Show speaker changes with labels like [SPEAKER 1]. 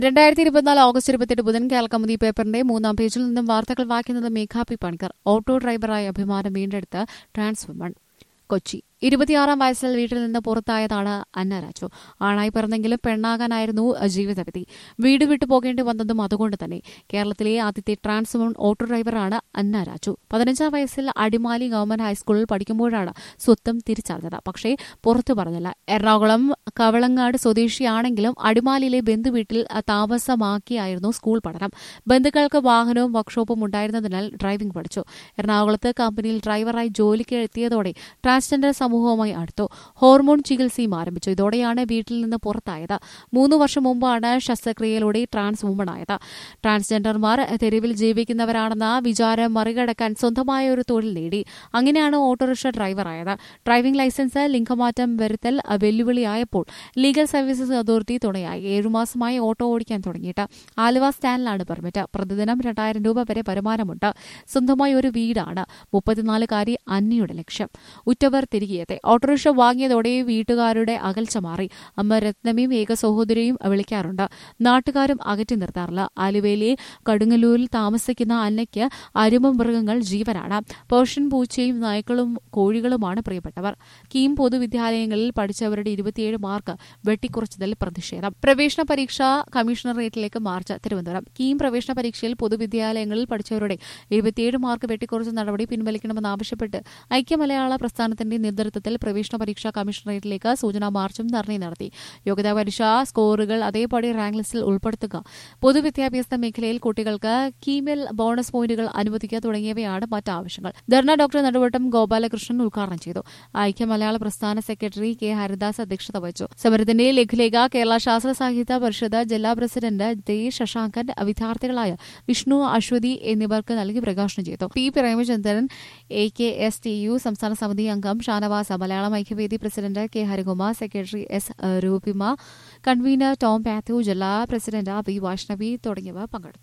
[SPEAKER 1] രണ്ടായിരത്തി ഇരുപത്തിനാല് ഓഗസ്റ്റ് ഇരുപത്തിയെട്ട് ബുധൻ കേൾക്കമുതി പേപ്പറിന്റെ മൂന്നാം പേജിൽ നിന്നും വാർത്തകൾ വായിക്കുന്നത് മേഘാപി പണിക്കർ ഓട്ടോ ഡ്രൈവറായ അഭിമാനം വീണ്ടെടുത്ത് ട്രാൻസ്ഫോമൺ കൊച്ചി ഇരുപത്തിയാറാം വയസ്സിൽ വീട്ടിൽ നിന്ന് പുറത്തായതാണ് അന്ന രാജു ആണായി പിറന്നെങ്കിലും പെണ്ണാകാനായിരുന്നു ജീവിതവിധി വീട് വിട്ടു പോകേണ്ടി വന്നതും അതുകൊണ്ട് തന്നെ കേരളത്തിലെ ആദ്യത്തെ ട്രാൻസ്ഫോൺ ഓട്ടോ ഡ്രൈവറാണ് അന്ന രാജു പതിനഞ്ചാം വയസ്സിൽ അടിമാലി ഗവൺമെന്റ് ഹൈസ്കൂളിൽ പഠിക്കുമ്പോഴാണ് സ്വത്തും തിരിച്ചറിഞ്ഞത് പക്ഷേ പുറത്തു പറഞ്ഞില്ല എറണാകുളം കവളങ്ങാട് സ്വദേശിയാണെങ്കിലും അടിമാലിയിലെ ബന്ധുവീട്ടിൽ താമസമാക്കിയായിരുന്നു സ്കൂൾ പഠനം ബന്ധുക്കൾക്ക് വാഹനവും വർക്ക്ഷോപ്പും ഉണ്ടായിരുന്നതിനാൽ ഡ്രൈവിംഗ് പഠിച്ചു എറണാകുളത്ത് കമ്പനിയിൽ ഡ്രൈവറായി ജോലിക്ക് എത്തിയതോടെ ട്രാൻസ്ജെൻഡർ സമൂഹവുമായി അടുത്തു ഹോർമോൺ ചികിത്സയും ആരംഭിച്ചു ഇതോടെയാണ് വീട്ടിൽ നിന്ന് പുറത്തായത് മൂന്ന് വർഷം മുമ്പാണ് ശസ്ത്രക്രിയയിലൂടെ ട്രാൻസ് വുമണായത് ട്രാൻസ്ജെൻഡർമാർ തെരുവിൽ ജീവിക്കുന്നവരാണെന്ന വിചാരം മറികടക്കാൻ സ്വന്തമായ ഒരു തൊഴിൽ നേടി അങ്ങനെയാണ് ഓട്ടോറിക്ഷ ഡ്രൈവറായത് ഡ്രൈവിംഗ് ലൈസൻസ് ലിംഗമാറ്റം വരുത്തൽ വെല്ലുവിളിയായപ്പോൾ ലീഗൽ സർവീസസ് അതോറിറ്റി തുണയായി ഏഴുമാസമായി ഓട്ടോ ഓടിക്കാൻ തുടങ്ങിയിട്ട് ആലുവ സ്റ്റാൻഡിലാണ് പെർമിറ്റ് പ്രതിദിനം രണ്ടായിരം രൂപ വരെ വരുമാനമുണ്ട് സ്വന്തമായി ഒരു വീടാണ് മുപ്പത്തിനാലുകാരി അന്നിയുടെ ലക്ഷ്യം ഉറ്റവർ തിരികെയെത്തി ഓട്ടോറിക്ഷ വാങ്ങിയതോടെ വീട്ടുകാരുടെ അകൽച്ച മാറി അമ്മ രത്നമയും ഏക സഹോദരിയും വിളിക്കാറുണ്ട് നാട്ടുകാരും അകറ്റി നിർത്താറില്ല ആലുവയിലെ കടുങ്ങല്ലൂരിൽ താമസിക്കുന്ന അന്നയ്ക്ക് അരുമ മൃഗങ്ങൾ ജീവനാണ് പേർഷ്യൻ പൂച്ചയും നായ്ക്കളും കോഴികളുമാണ് പ്രിയപ്പെട്ടവർ കീം പൊതുവിദ്യാലയങ്ങളിൽ പഠിച്ചവരുടെ ഇരുപത്തിയേഴ് മാർക്ക് വെട്ടിക്കുറച്ചതിൽ പ്രതിഷേധം പ്രവേശന പരീക്ഷ കമ്മീഷണറേറ്റിലേക്ക് മാർച്ച് തിരുവനന്തപുരം കീം പ്രവേശന പരീക്ഷയിൽ പൊതുവിദ്യാലയങ്ങളിൽ പഠിച്ചവരുടെ ഇരുപത്തിയേഴ് മാർക്ക് വെട്ടിക്കുറച്ച നടപടി പിൻവലിക്കണമെന്നാവശ്യപ്പെട്ട് ഐക്യമലയാള പ്രസ്ഥാനത്തിന്റെ നേതൃത്വത്തിൽ പ്രവേശന പരീക്ഷാ കമ്മീഷണറേറ്റിലേക്ക് സൂചനാ മാർച്ചും ധർണയും നടത്തി യോഗ്യതാ പരീക്ഷാ സ്കോറുകൾ അതേപടി റാങ്ക് ലിസ്റ്റിൽ ഉൾപ്പെടുത്തുക പൊതുവിദ്യാഭ്യാസ മേഖലയിൽ കുട്ടികൾക്ക് കീമെൽ ബോണസ് പോയിന്റുകൾ അനുവദിക്കുക തുടങ്ങിയവയാണ് മറ്റ് ആവശ്യങ്ങൾ ധർണ ഡോക്ടർ നെടുവട്ടം ഗോപാലകൃഷ്ണൻ ഉദ്ഘാടനം ചെയ്തു ഐക്യ മലയാള പ്രസ്ഥാന സെക്രട്ടറി കെ ഹരിദാസ് അധ്യക്ഷത വഹിച്ചു സമരത്തിന്റെ ലഘുലേഖ കേരള ശാസ്ത്ര സാഹിത്യ പരിഷത്ത് ജില്ലാ പ്രസിഡന്റ് ദേ ശശാങ്കൻ വിദ്യാർത്ഥികളായ വിഷ്ണു അശ്വതി എന്നിവർക്ക് നൽകി പ്രകാശനം ചെയ്തു P Premachandran A K S T U സംസ്ഥാന സമിതി അംഗം Shanavas Malayalam Aikyavedi president K Harikumar secretary S Roopima convener Tom Mathew ജില്ലാ പ്രസിഡന്റ് ബി വൈഷ്ണവി തുടങ്ങിയവർ പങ്കെടുത്തു